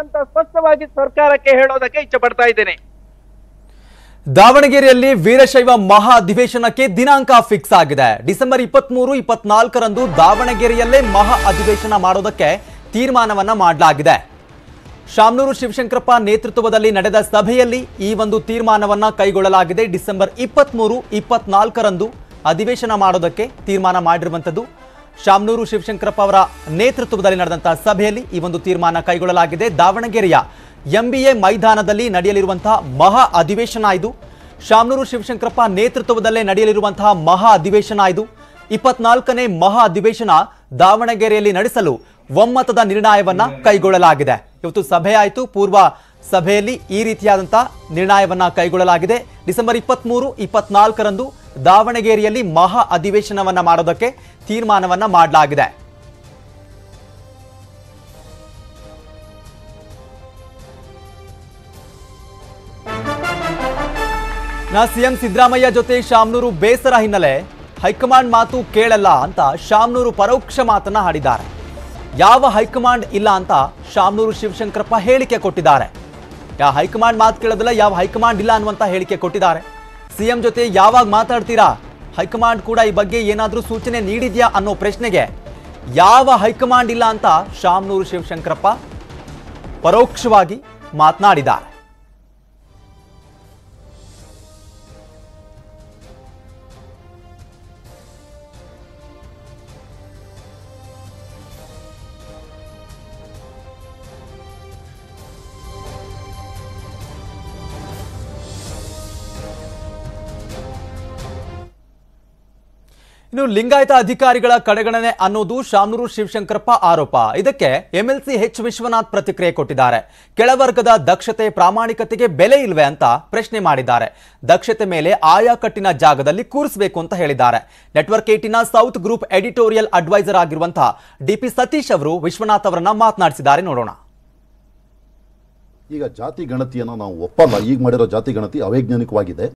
ಅಂತ ಸ್ಪಷ್ಟವಾಗಿ ಸರ್ಕಾರಕ್ಕೆ ಹೇಳೋದಕ್ಕೆ ಇಚ್ಛೆ ಪಡ್ತಾ ಇದ್ದೇನೆ ದಾವಣಗೆರೆಯಲ್ಲಿ ವೀರಶೈವ ಮಹಾ ಅಧಿವೇಶನಕ್ಕೆ ದಿನಾಂಕ ಫಿಕ್ಸ್ ಆಗಿದೆ ಡಿಸೆಂಬರ್ ಇಪ್ಪತ್ಮೂರು ಇಪ್ಪತ್ನಾಲ್ಕರಂದು ದಾವಣಗೆರೆಯಲ್ಲೇ ಮಹಾ ಅಧಿವೇಶನ ಮಾಡೋದಕ್ಕೆ ತೀರ್ಮಾನವನ್ನ ಮಾಡಲಾಗಿದೆ ಶಾಮನೂರು ಶಿವಶಂಕರಪ್ಪ ನೇತೃತ್ವದಲ್ಲಿ ನಡೆದ ಸಭೆಯಲ್ಲಿ ಈ ಒಂದು ತೀರ್ಮಾನವನ್ನ ಕೈಗೊಳ್ಳಲಾಗಿದೆ ಡಿಸೆಂಬರ್ ಇಪ್ಪತ್ಮೂರು ಇಪ್ಪತ್ನಾಲ್ಕರಂದು ಅಧಿವೇಶನ ಮಾಡೋದಕ್ಕೆ ತೀರ್ಮಾನ ಮಾಡಿರುವಂಥದ್ದು ಶಾಮನೂರು ಶಿವಶಂಕರಪ್ಪ ಅವರ ನೇತೃತ್ವದಲ್ಲಿ ನಡೆದಂತಹ ಸಭೆಯಲ್ಲಿ ಈ ಒಂದು ತೀರ್ಮಾನ ಕೈಗೊಳ್ಳಲಾಗಿದೆ ದಾವಣಗೆರೆಯ ಎಂಬಿಎ ಮೈದಾನದಲ್ಲಿ ನಡೆಯಲಿರುವಂತಹ ಮಹಾ ಅಧಿವೇಶನ ಇದು ಶಾಮನೂರು ಶಿವಶಂಕರಪ್ಪ ನೇತೃತ್ವದಲ್ಲೇ ನಡೆಯಲಿರುವಂತಹ ಮಹಾ ಅಧಿವೇಶನ ಇದು ಇಪ್ಪತ್ನಾಲ್ಕನೇ ಮಹಾ ಅಧಿವೇಶನ ದಾವಣಗೆರೆಯಲ್ಲಿ ನಡೆಸಲು ಒಮ್ಮತದ ನಿರ್ಣಯವನ್ನ ಕೈಗೊಳ್ಳಲಾಗಿದೆ ಇವತ್ತು ಸಭೆ ಆಯಿತು ಪೂರ್ವ ಸಭೆಯಲ್ಲಿ ಈ ರೀತಿಯಾದಂತಹ ನಿರ್ಣಯವನ್ನ ಕೈಗೊಳ್ಳಲಾಗಿದೆ ಡಿಸೆಂಬರ್ ಇಪ್ಪತ್ಮೂರು ಇಪ್ಪತ್ನಾಲ್ಕರಂದು ದಾವಣಗೆರೆಯಲ್ಲಿ ಮಹಾ ಅಧಿವೇಶನವನ್ನ ಮಾಡೋದಕ್ಕೆ ತೀರ್ಮಾನವನ್ನ ಮಾಡಲಾಗಿದೆ ನಾ ಸಿಎಂ ಸಿದ್ದರಾಮಯ್ಯ ಜೊತೆ ಶಾಮನೂರು ಬೇಸರ ಹಿನ್ನೆಲೆ ಹೈಕಮಾಂಡ್ ಮಾತು ಕೇಳಲ್ಲ ಅಂತ ಶಾಮನೂರು ಪರೋಕ್ಷ ಮಾತನ್ನ ಹಾಡಿದ್ದಾರೆ ಯಾವ ಹೈಕಮಾಂಡ್ ಇಲ್ಲ ಅಂತ ಶಾಮನೂರು ಶಿವಶಂಕರಪ್ಪ ಹೇಳಿಕೆ ಕೊಟ್ಟಿದ್ದಾರೆ ಯಾವ ಹೈಕಮಾಂಡ್ ಮಾತು ಕೇಳೋದಿಲ್ಲ ಯಾವ ಹೈಕಮಾಂಡ್ ಇಲ್ಲ ಅನ್ನುವಂತ ಹೇಳಿಕೆ ಕೊಟ್ಟಿದ್ದಾರೆ ಸಿಎಂ ಜೊತೆ ಯಾವಾಗ ಮಾತಾಡ್ತೀರಾ ಹೈಕಮಾಂಡ್ ಕೂಡ ಈ ಬಗ್ಗೆ ಏನಾದರೂ ಸೂಚನೆ ನೀಡಿದ್ಯಾ ಅನ್ನೋ ಪ್ರಶ್ನೆಗೆ ಯಾವ ಹೈಕಮಾಂಡ್ ಇಲ್ಲ ಅಂತ ಶಾಮನೂರು ಶಿವಶಂಕರಪ್ಪ ಪರೋಕ್ಷವಾಗಿ ಮಾತನಾಡಿದ್ದಾರೆ ಇನ್ನು ಲಿಂಗಾಯತ ಅಧಿಕಾರಿಗಳ ಕಡೆಗಣನೆ ಅನ್ನೋದು ಶಾಮನೂರು ಶಿವಶಂಕರಪ್ಪ ಆರೋಪ ಇದಕ್ಕೆ ಎಂಎಲ್ಸಿ ಎಚ್ ವಿಶ್ವನಾಥ್ ಪ್ರತಿಕ್ರಿಯೆ ಕೊಟ್ಟಿದ್ದಾರೆ ಕೆಳವರ್ಗದ ದಕ್ಷತೆ ಪ್ರಾಮಾಣಿಕತೆಗೆ ಬೆಲೆ ಇಲ್ವೇ ಅಂತ ಪ್ರಶ್ನೆ ಮಾಡಿದ್ದಾರೆ ದಕ್ಷತೆ ಮೇಲೆ ಆಯಾ ಕಟ್ಟಿನ ಜಾಗದಲ್ಲಿ ಕೂರಿಸಬೇಕು ಅಂತ ಹೇಳಿದ್ದಾರೆ ನೆಟ್ವರ್ಕ್ ಏಟಿನ ಸೌತ್ ಗ್ರೂಪ್ ಎಡಿಟೋರಿಯಲ್ ಅಡ್ವೈಸರ್ ಆಗಿರುವಂತಹ ಡಿಪಿ ಸತೀಶ್ ಅವರು ವಿಶ್ವನಾಥ್ ಅವರನ್ನ ಮಾತನಾಡಿಸಿದ್ದಾರೆ ನೋಡೋಣ ಈಗ ಜಾತಿ ಗಣತಿಯನ್ನು ನಾವು ಒಪ್ಪಲ್ಲ ಈಗ ಮಾಡಿರೋ ಜಾತಿ ಗಣತಿ ಅವೈಜ್ಞಾನಿಕವಾಗಿದೆ